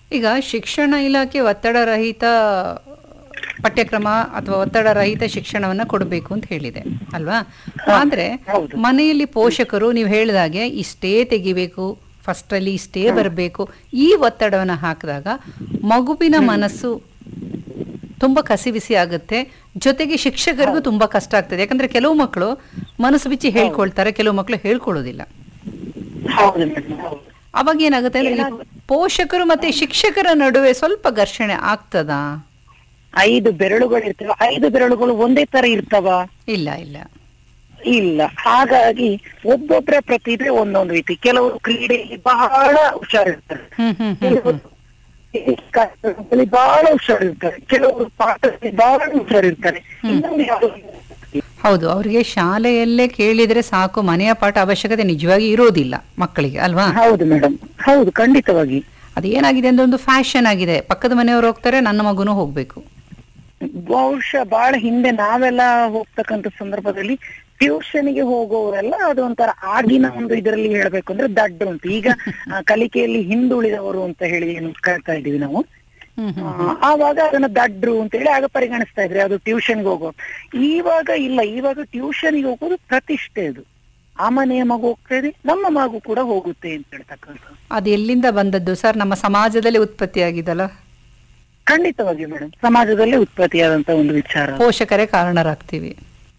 ಈಗ ಶಿಕ್ಷಣ ಇಲಾಖೆ ಒತ್ತಡ ರಹಿತ ಪಠ್ಯಕ್ರಮ ಅಥವಾ ಒತ್ತಡ ರಹಿತ ಶಿಕ್ಷಣವನ್ನ ಕೊಡಬೇಕು ಅಂತ ಹೇಳಿದೆ ಅಲ್ವಾ ಆದ್ರೆ ಹೌದು. ಮನೆಯಲ್ಲಿ ಪೋಷಕರು ನೀವು ಹೇಳಿದಾಗೆ ಇಷ್ಟೇ ತೆಗಿಬೇಕು ಫಸ್ಟ್ ಅಲ್ಲಿ ಇಷ್ಟೇ ಬರಬೇಕು ಈ ಒತ್ತಡವನ್ನ ಹಾಕಿದಾಗ ಮಗುವಿನ ಮನಸ್ಸು ತುಂಬಾ ಕಸಿವಿಸಿ ಆಗುತ್ತೆ ಜೊತೆಗೆ ಶಿಕ್ಷಕರಿಗೂ ತುಂಬಾ ಕಷ್ಟ ಆಗ್ತದೆ ಯಾಕಂದ್ರೆ ಕೆಲವು ಮಕ್ಕಳು ಮನಸ್ಸು ಬಿಚ್ಚಿ ಹೇಳ್ಕೊಳ್ತಾರೆ ಕೆಲವು ಮಕ್ಕಳು ಹೇಳ್ಕೊಳ್ಳೋದಿಲ್ಲ ಹೌದು ಮೇಡಮ್ ಹೌದು ಅವಾಗ ಏನಾಗುತ್ತೆ ಅಂದ್ರೆ ಈ ಪೋಷಕರು ಮತ್ತೆ ಶಿಕ್ಷಕರ ನಡುವೆ ಸ್ವಲ್ಪ ಘರ್ಷಣೆ ಆಗ್ತದಾ ಐದು ಬೆರಳುಗಳು ಇರ್ತವೆ ಐದು ಬೆರಳುಗಳು ಒಂದೇ ತರ ಇರ್ತವ ಇಲ್ಲ ಇಲ್ಲ ಇಲ್ಲ ಹಾಗಾಗಿ ಒಬ್ಬೊಬ್ಬರ ಪ್ರತಿಭೆ ಒಂದೊಂದು ರೀತಿ ಕೆಲವರು ಕ್ರೀಡೆಯಲ್ಲಿ ಬಹಳ ಹುಷಾರಿರ್ತಾರೆ ಹ್ಮ್ ಹ್ಮ್ ಹ್ಮ್ ಕೆಲವರು ಕಾರ್ಯಕ್ರಮದಲ್ಲಿ ಬಹಳ ಹುಷಾರಿರ್ತಾರೆ ಕೆಲವರು ಪಾಠದಲ್ಲಿ ಬಹಳ ಹುಷಾರಿರ್ತಾರೆ ಇನ್ನೊಂದು ಯಾವ್ದು ಹೌದು ಅವರಿಗೆ ಶಾಲೆಯಲ್ಲೇ ಕೇಳಿದ್ರೆ ಸಾಕು ಮನೆಯ ಪಾಠ ಅವಶ್ಯಕತೆ ನಿಜವಾಗಿ ಇರೋದಿಲ್ಲ ಮಕ್ಕಳಿಗೆ ಅಲ್ವಾ ಹೌದು ಮೇಡಮ್ ಹೌದು ಖಂಡಿತವಾಗಿ ಅದೇನಾಗಿದೆ ಅಂದ್ರೆ ಒಂದು ಫ್ಯಾಷನ್ ಆಗಿದೆ ಪಕ್ಕದ ಮನೆಯವರು ಹೋಗ್ತಾರೆ ನನ್ನ ಮಗುನು ಹೋಗ್ಬೇಕು ಬಹುಶಃ ಬಹಳ ಹಿಂದೆ ನಾವೆಲ್ಲ ಹೋಗ್ತಕ್ಕಂತ ಸಂದರ್ಭದಲ್ಲಿ ಟ್ಯೂಷನ್ಗೆ ಹೋಗೋರೆಲ್ಲ ಅದು ಒಂಥರ ಆಗಿನ ಒಂದು ಇದರಲ್ಲಿ ಹೇಳ್ಬೇಕು ಅಂದ್ರೆ ದಡ್ಡು ಅಂತ ಈಗ ಆ, ಕಲಿಕೆಯಲ್ಲಿ ಹಿಂದುಳಿದವರು ಅಂತ ಹೇಳಿ ಏನು ಕರಿತಾ ಇದೀವಿ ನಾವು ಹ್ಮ್ ಹ್ಮ್ ಆ, ಆವಾಗ ಅದನ್ನ ದಡ್ರು ಅಂತ ಹೇಳಿ ಆಗ ಪರಿಗಣಿಸ್ತಾ ಇದ್ರಿ ಅದು ಟ್ಯೂಷನ್ಗೆ ಹೋಗೋ ಇವಾಗ ಇಲ್ಲ ಇವಾಗ ಟ್ಯೂಷನ್ಗೆ ಹೋಗೋದು ಪ್ರತಿಷ್ಠೆ ಅದು ಆ ಮನೆಯ ಮಗು ಹೋಗ್ತಾ ಇದೆ ನಮ್ಮ ಮಗು ಕೂಡ ಹೋಗುತ್ತೆ ಅಂತ ಹೇಳ್ತಕ್ಕಂಥ ಅದು ಎಲ್ಲಿಂದ ಬಂದದ್ದು ಸರ್ ನಮ್ಮ ಸಮಾಜದಲ್ಲಿ ಉತ್ಪತ್ತಿ ಆಗಿದಲ್ಲ ಖಂಡಿತವಾಗಿ ಮೇಡಮ್ ಸಮಾಜದಲ್ಲೇ ಉತ್ಪತ್ತಿಯಾದಂತ ಒಂದು ವಿಚಾರ ಪೋಷಕರೇ ಕಾರಣರಾಗ್ತೀವಿ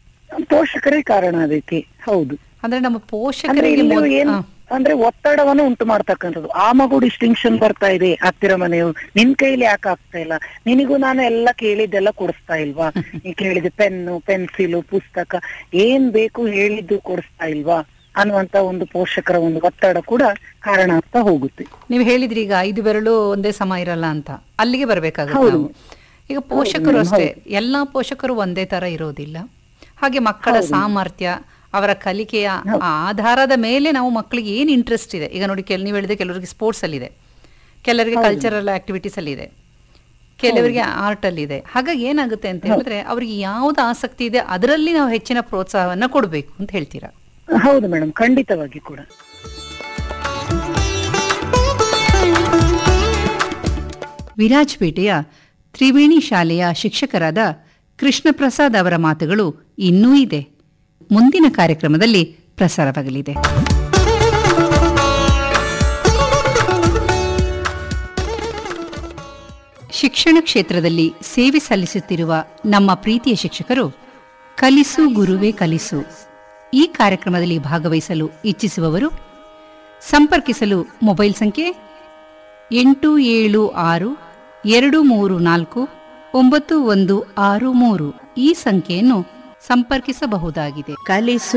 ಪೋಷಕರೇ ಕಾರಣ ಅದಕ್ಕೆ ಹೌದು ಅಂದ್ರೆ ನಮ್ಮ ಅಂದ್ರೆ ಪೋಷಕರಿಗೆ ಇಲ್ಲಿ ಮೊದ್- ಏನ್ ಆ, ಅಂದ್ರೆ ಒತ್ತಡವನ್ನು ಉಂಟು ಮಾಡ್ತಕ್ಕಂಥದ್ದು ಆ ಮಗು ಡಿಸ್ಟಿಂಕ್ಷನ್ ಬರ್ತಾ ಇದೆ ಹತ್ತಿರ ಮನೆಯು ನಿನ್ ಕೈಲಿ ಯಾಕೆ ಆಗ್ತಾ ಇಲ್ಲ ನಿನಗೂ ನಾನು ಎಲ್ಲ ಕೇಳಿದ್ದೆಲ್ಲ ಕೊಡಿಸ್ತಾ ಇಲ್ವಾ ನೀ ಕೇಳಿದ ಪೆನ್ನು ಪೆನ್ಸಿಲು ಪುಸ್ತಕ ಏನ್ ಬೇಕು ಹೇಳಿದ್ದು ಕೊಡಿಸ್ತಾ ಇಲ್ವಾ ಅನ್ನುವಂತ ಒಂದು ಪೋಷಕರ ಒಂದು ಒತ್ತಡ ಕೂಡ ಕಾರಣ ಆಗ್ತಾ ಹೋಗುತ್ತೆ ನೀವು ಹೇಳಿದ್ರಿ ಈಗ ಐದು ಬೆರಳು ಒಂದೇ ಸಮ ಇರಲ್ಲ ಅಂತ ಅಲ್ಲಿಗೆ ಬರ್ಬೇಕಾಗುತ್ತೆ ಹೌದು. ನಾವು ಈಗ ಪೋಷಕರು ಹೌದು, ಅಷ್ಟೇ ಎಲ್ಲಾ ಪೋಷಕರು ಒಂದೇ ತರ ಇರೋದಿಲ್ಲ ಹಾಗೆ ಮಕ್ಕಳ ಸಾಮರ್ಥ್ಯ ಅವರ ಕಲಿಕೆಯ ಆಧಾರದ ಮೇಲೆ ನಾವು ಮಕ್ಕಳಿಗೆ ಏನ್ ಇಂಟ್ರೆಸ್ಟ್ ಇದೆ ಈಗ ನೋಡಿ ಕೆಲ ನೀವು ಹೇಳಿದೆ ಕೆಲವರಿಗೆ ಸ್ಪೋರ್ಟ್ಸ್ ಅಲ್ಲಿ ಇದೆ ಕೆಲವರಿಗೆ ಕಲ್ಚರಲ್ ಆಕ್ಟಿವಿಟೀಸ್ ಅಲ್ಲಿ ಇದೆ ಕೆಲವರಿಗೆ ಆರ್ಟ್ ಅಲ್ಲಿ ಇದೆ ಹಾಗಾಗಿ ಏನಾಗುತ್ತೆ ಅಂತ ಹೇಳಿದ್ರೆ ಅವ್ರಿಗೆ ಯಾವ್ದು ಆಸಕ್ತಿ ಇದೆ ಅದರಲ್ಲಿ ನಾವು ಹೆಚ್ಚಿನ ಪ್ರೋತ್ಸಾಹವನ್ನ ಕೊಡಬೇಕು ಅಂತ ಹೇಳ್ತೀರಾ ಹೌದು ಮೇಡಮ್ ಖಂಡಿತವಾಗಿ ಕೂಡ ವಿರಾಜಪೇಟೆಯ ತ್ರಿವೇಣಿ ಶಾಲೆಯ ಶಿಕ್ಷಕರಾದ ಕೃಷ್ಣ ಪ್ರಸಾದ್ ಅವರ ಮಾತುಗಳು ಇನ್ನೂ ಇದೆ ಮುಂದಿನ ಕಾರ್ಯಕ್ರಮದಲ್ಲಿ ಪ್ರಸಾರವಾಗಲಿದೆ ಶಿಕ್ಷಣ ಕ್ಷೇತ್ರದಲ್ಲಿ ಸೇವೆ ಸಲ್ಲಿಸುತ್ತಿರುವ ನಮ್ಮ ಪ್ರೀತಿಯ ಶಿಕ್ಷಕರು ಕಲಿಸು ಗುರುವೇ ಕಲಿಸು ಈ ಕಾರ್ಯಕ್ರಮದಲ್ಲಿ ಭಾಗವಹಿಸಲು ಇಚ್ಛಿಸುವವರು ಸಂಪರ್ಕಿಸಲು ಮೊಬೈಲ್ ಸಂಖ್ಯೆ ಎಂಟು ಏಳು ಆರು ಎರಡು ಮೂರು ನಾಲ್ಕು ಒಂಬತ್ತು ಒಂದು ಆರು ಮೂರು ಈ ಸಂಖ್ಯೆಯನ್ನು ಸಂಪರ್ಕಿಸಬಹುದಾಗಿದೆ ಕಲಿಸು